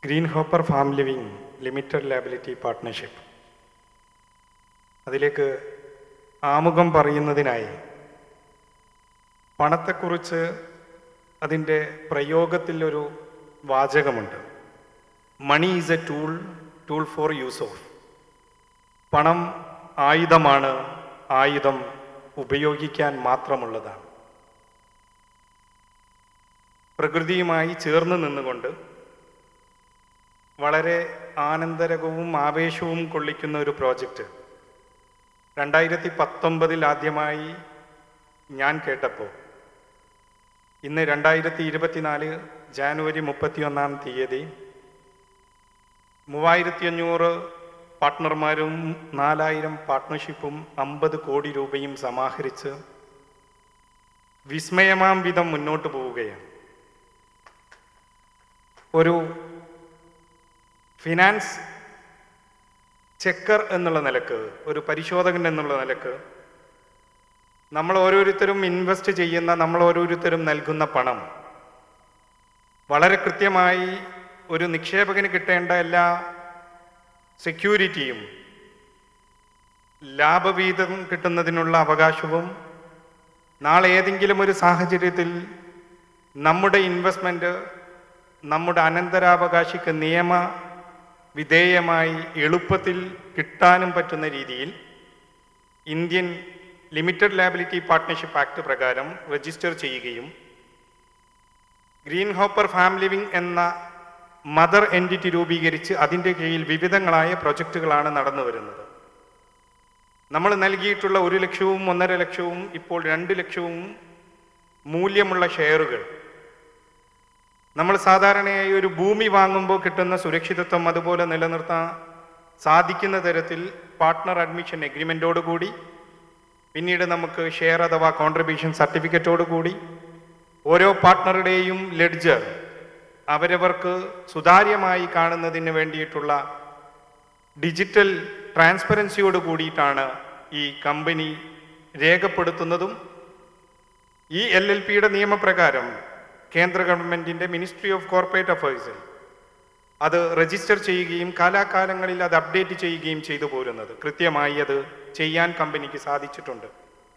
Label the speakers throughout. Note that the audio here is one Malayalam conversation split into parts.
Speaker 1: green hopper farm living limited liability partnership അതിലേക്ക് ആമുഖം പറയുന്നതിനായി പണത്തെക്കുറിച്ച് അതിൻ്റെ പ്രയോഗത്തിൽ ഒരു വാചകമുണ്ട് money is a tool tool for use of പണം ആയുധമാണ് ആയുധം ഉപയോഗിക്കാൻ മാത്രമുള്ളതാണ് പ്രകൃതിയുമായി ചേർന്ന് നിന്നുകൊണ്ട് വളരെ ആനന്ദരകവും ആവേശവും കൊള്ളിക്കുന്ന ഒരു പ്രോജക്റ്റ് രണ്ടായിരത്തി പത്തൊമ്പതിൽ ആദ്യമായി ഞാൻ കേട്ടപ്പോൾ ഇന്ന് രണ്ടായിരത്തി ഇരുപത്തിനാല് ജാനുവരി മുപ്പത്തിയൊന്നാം തീയതി മൂവായിരത്തി അഞ്ഞൂറ് പാർട്ട്ണർമാരും നാലായിരം പാർട്ട്ണർഷിപ്പും അമ്പത് കോടി രൂപയും സമാഹരിച്ച് വിസ്മയമാം വിധം മുന്നോട്ട് പോവുകയാണ് ഒരു ഫിനാൻസ് ചെക്കർ എന്നുള്ള നിലക്ക് ഒരു പരിശോധകൻ എന്നുള്ള നിലക്ക് നമ്മൾ ഓരോരുത്തരും ഇൻവെസ്റ്റ് ചെയ്യുന്ന നമ്മൾ ഓരോരുത്തരും നൽകുന്ന പണം വളരെ കൃത്യമായി ഒരു നിക്ഷേപകന് കിട്ടേണ്ട എല്ലാ സെക്യൂരിറ്റിയും ലാഭവീതം കിട്ടുന്നതിനുള്ള അവകാശവും നാളെ ഏതെങ്കിലും ഒരു സാഹചര്യത്തിൽ നമ്മുടെ ഇൻവെസ്റ്റ്മെൻറ്റ് നമ്മുടെ അനന്തരാവകാശിക്ക് നിയമ വിധേയമായി എളുപ്പത്തിൽ കിട്ടാനും പറ്റുന്ന രീതിയിൽ Indian limited liability partnership act പ്രകാരം രജിസ്റ്റർ ചെയ്യുകയും ഗ്രീൻ ഹോപ്പർ ഫാം ലിവിംഗ് എന്ന മദർ എൻറ്റിറ്റി രൂപീകരിച്ച് അതിൻ്റെ കീഴിൽ വിവിധങ്ങളായ പ്രൊജക്റ്റുകളാണ് നടന്നു വരുന്നത് നമ്മൾ നൽകിയിട്ടുള്ള ഒരു ലക്ഷവും ഒന്നര ലക്ഷവും ഇപ്പോൾ രണ്ട് ലക്ഷവും മൂല്യമുള്ള ഷെയറുകൾ നമ്മൾ സാധാരണയായി ഒരു ഭൂമി വാങ്ങുമ്പോൾ കിട്ടുന്ന സുരക്ഷിതത്വം അതുപോലെ നിലനിർത്താൻ സാധിക്കുന്ന തരത്തിൽ പാർട്ട്ണർ അഡ്മിഷൻ എഗ്രിമെൻറ്റോട് കൂടി പിന്നീട് നമുക്ക് ഷെയർ അഥവാ കോൺട്രിബ്യൂഷൻ സർട്ടിഫിക്കറ്റോട് കൂടി ഓരോ പാർട്ട്ണറുടെയും ലെഡ്ജർ അവരവർക്ക് സുതാര്യമായി കാണുന്നതിന് വേണ്ടിയിട്ടുള്ള ഡിജിറ്റൽ ട്രാൻസ്പെറൻസിയോട് കൂടിയിട്ടാണ് ഈ കമ്പനി രേഖപ്പെടുത്തുന്നതും ഈ എൽ എൽ പിയുടെ നിയമപ്രകാരം കേന്ദ്ര ഗവൺമെൻറ്റിൻ്റെ മിനിസ്ട്രി ഓഫ് കോർപ്പറേറ്റ് അഫയേഴ്സിൽ അത് രജിസ്റ്റർ ചെയ്യുകയും കാലാകാലങ്ങളിൽ അത് അപ്ഡേറ്റ് ചെയ്യുകയും ചെയ്തു പോരുന്നത് കൃത്യമായി അത് ചെയ്യാൻ കമ്പനിക്ക് സാധിച്ചിട്ടുണ്ട്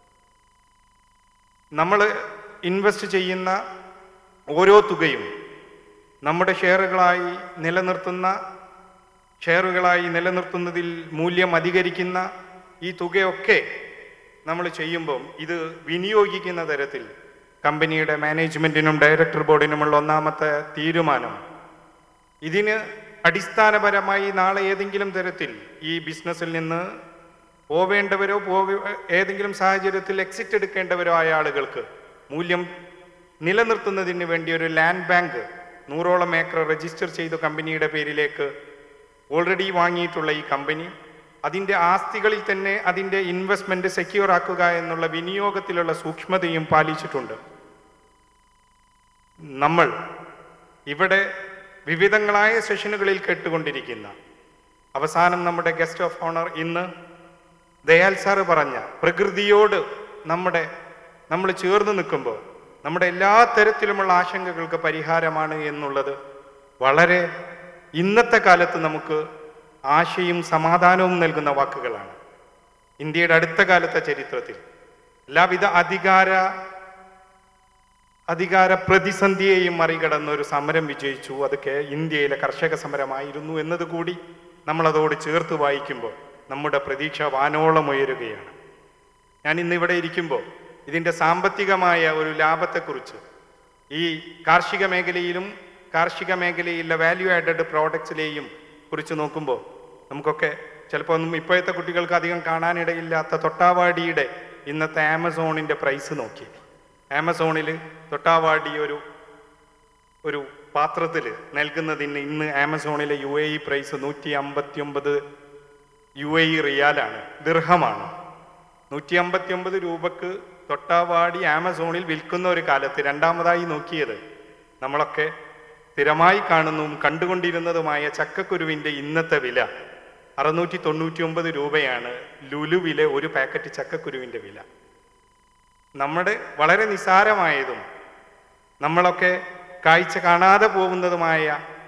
Speaker 1: നമ്മൾ ഇൻവെസ്റ്റ് ചെയ്യുന്ന ഓരോ തുകയും നമ്മുടെ ഷെയറുകളായി നിലനിർത്തുന്ന ഷെയറുകളായി നിലനിർത്തുന്നതിൽ മൂല്യം അധികരിക്കുന്ന ഈ തുകയൊക്കെ നമ്മൾ ചെയ്യുമ്പം ഇത് വിനിയോഗിക്കുന്ന തരത്തിൽ കമ്പനിയുടെ മാനേജ്മെൻറ്റിനും ഡയറക്ടർ ബോർഡിനുമുള്ള ഒന്നാമത്തെ തീരുമാനം ഇതിന് അടിസ്ഥാനപരമായി നാളെ ഏതെങ്കിലും തരത്തിൽ ഈ ബിസിനസ്സിൽ നിന്ന് പോവേണ്ടവരോ പോക ഏതെങ്കിലും സാഹചര്യത്തിൽ എക്സിറ്റ് എടുക്കേണ്ടവരോ ആയ ആളുകൾക്ക് മൂല്യം നിലനിർത്തുന്നതിന് വേണ്ടി ഒരു ലാൻഡ് ബാങ്ക് നൂറോളം ഏക്കർ രജിസ്റ്റർ ചെയ്ത കമ്പനിയുടെ പേരിലേക്ക് ഓൾറെഡി വാങ്ങിയിട്ടുള്ള ഈ കമ്പനി അതിൻ്റെ ആസ്തികളിൽ തന്നെ അതിൻ്റെ ഇൻവെസ്റ്റ്മെൻറ്റ് സെക്യൂർ ആക്കുക എന്നുള്ള വിനിയോഗത്തിലുള്ള സൂക്ഷ്മതയും പാലിച്ചിട്ടുണ്ട് നമ്മൾ ഇവിടെ വിവിധങ്ങളായ സെഷനുകളിൽ കേട്ടുകൊണ്ടിരിക്കുന്ന അവസാനം നമ്മുടെ ഗസ്റ്റ് ഓഫ് ഓണർ ഇന്ന് ദയാൽ സാറ് പറഞ്ഞ പ്രകൃതിയോട് നമ്മുടെ നമ്മൾ ചേർന്ന് നിൽക്കുമ്പോൾ നമ്മുടെ എല്ലാ തരത്തിലുമുള്ള ആശങ്കകൾക്ക് പരിഹാരമാണ് എന്നുള്ളത് വളരെ ഇന്നത്തെ കാലത്ത് നമുക്ക് ആശയും സമാധാനവും നൽകുന്ന വാക്കുകളാണ് ഇന്ത്യയുടെ അടുത്ത കാലത്തെ ചരിത്രത്തിൽ എല്ലാവിധ അധികാര അധികാര പ്രതിസന്ധിയെയും മറികടന്ന ഒരു സമരം വിജയിച്ചു അതൊക്കെ ഇന്ത്യയിലെ കർഷക സമരമായിരുന്നു എന്നതുകൂടി നമ്മളതോട് ചേർത്ത് വായിക്കുമ്പോൾ നമ്മുടെ പ്രതീക്ഷ വാനോളം ഉയരുകയാണ് ഞാൻ ഇന്ന് ഇവിടെ ഇരിക്കുമ്പോൾ ഇതിൻ്റെ സാമ്പത്തികമായ ഒരു ലാഭത്തെക്കുറിച്ച് ഈ കാർഷിക മേഖലയിലും കാർഷിക മേഖലയിലെ വാല്യൂ ആഡഡ് പ്രോഡക്ട്സിലെയും കുറിച്ച് നോക്കുമ്പോൾ നമുക്കൊക്കെ ചിലപ്പോൾ ഒന്നും ഇപ്പോഴത്തെ കുട്ടികൾക്ക് അധികം കാണാനിടയില്ലാത്ത തൊട്ടാവാടിയുടെ ഇന്നത്തെ ആമസോണിൻ്റെ പ്രൈസ് നോക്കി ആമസോണിൽ തൊട്ടാവാടി ഒരു ഒരു പാത്രത്തിൽ നൽകുന്നതിന് ഇന്ന് ആമസോണിലെ യു എ ഇ പ്രൈസ് നൂറ്റി അമ്പത്തി ഒമ്പത് യു എ ഇ റിയാലാണ് ദീർഘമാണ് നൂറ്റി അമ്പത്തി ഒമ്പത് രൂപക്ക് തൊട്ടാവാടി ആമസോണിൽ വിൽക്കുന്ന ഒരു കാലത്ത് രണ്ടാമതായി നോക്കിയത് നമ്മളൊക്കെ സ്ഥിരമായി കാണുന്നതും കണ്ടുകൊണ്ടിരുന്നതുമായ ചക്കക്കുരുവിൻ്റെ ഇന്നത്തെ വില അറുന്നൂറ്റി തൊണ്ണൂറ്റി ഒമ്പത് രൂപയാണ് ലുലുവിലെ ഒരു പാക്കറ്റ് ചക്കക്കുരുവിൻ്റെ വില നമ്മുടെ വളരെ നിസാരമായതും നമ്മളൊക്കെ കാഴ്ച കാണാതെ പോകുന്നതുമായ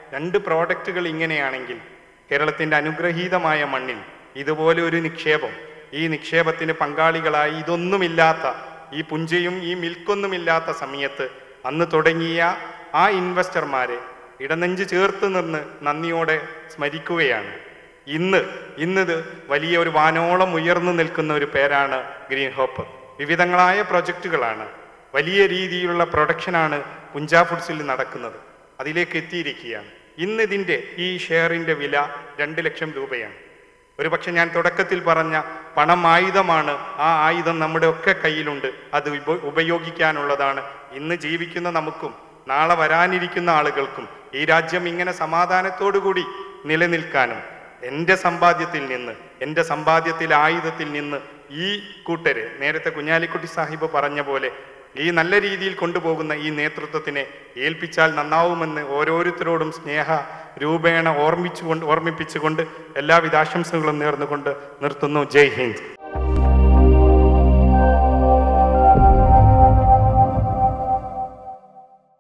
Speaker 1: രണ്ട് പ്രോഡക്റ്റുകൾ ഇങ്ങനെയാണെങ്കിൽ കേരളത്തിൻ്റെ അനുഗ്രഹീതമായ മണ്ണിൽ ഇതുപോലെ ഒരു നിക്ഷേപം ഈ നിക്ഷേപത്തിന് പങ്കാളികളായി ഇതൊന്നുമില്ലാത്ത ഈ പുഞ്ചയും ഈ മിൽക്കൊന്നുമില്ലാത്ത സമയത്ത് അന്ന് തുടങ്ങിയ ആ ഇൻവെസ്റ്റർമാരെ ഇടനെഞ്ച് ചേർത്ത് നിന്ന് നന്ദിയോടെ സ്മരിക്കുകയാണ് ഇന്ന് ഇന്നിത് വലിയ ഒരു വാനോളം ഉയർന്നു നിൽക്കുന്ന ഒരു പേരാണ് ഗ്രീൻ ഹോപ്പ് വിവിധങ്ങളായ പ്രൊജക്റ്റുകളാണ് വലിയ രീതിയിലുള്ള പ്രൊഡക്ഷനാണ് പുഞ്ചാ ഫുഡ്സിൽ നടക്കുന്നത് അതിലേക്ക് എത്തിയിരിക്കുകയാണ് ഇന്ന് ഇതിൻ്റെ ഈ ഷെയറിൻ്റെ വില രണ്ട് ലക്ഷം രൂപയാണ് ഒരുപക്ഷെ ഞാൻ തുടക്കത്തിൽ പറഞ്ഞ പണം ആയുധമാണ് ആ ആയുധം നമ്മുടെ ഒക്കെ കയ്യിലുണ്ട് അത് ഉപ- ഉപയോഗിക്കാനുള്ളതാണ് ഇന്ന് ജീവിക്കുന്ന നമുക്കും നാളെ വരാനിരിക്കുന്ന ആളുകൾക്കും ഈ രാജ്യം ഇങ്ങനെ സമാധാനത്തോടുകൂടി നിലനിൽക്കാനും എൻ്റെ സമ്പാദ്യത്തിൽ നിന്ന് എൻ്റെ സമ്പാദ്യത്തിലെ ആയുധത്തിൽ നിന്ന് ഈ കൂട്ടര് നേരത്തെ കുഞ്ഞാലിക്കുട്ടി സാഹിബ് പറഞ്ഞ പോലെ ഈ നല്ല രീതിയിൽ കൊണ്ടുപോകുന്ന ഈ നേതൃത്വത്തിനെ ഏൽപ്പിച്ചാൽ നന്നാവുമെന്ന് ഓരോരുത്തരോടും സ്നേഹ രൂപേണ ഓർമ്മിച്ചുകൊണ്ട് ഓർമ്മിപ്പിച്ചുകൊണ്ട് എല്ലാവിധ ആശംസകളും നേർന്നുകൊണ്ട് നിർത്തുന്നു ജയ് ഹിന്ദ്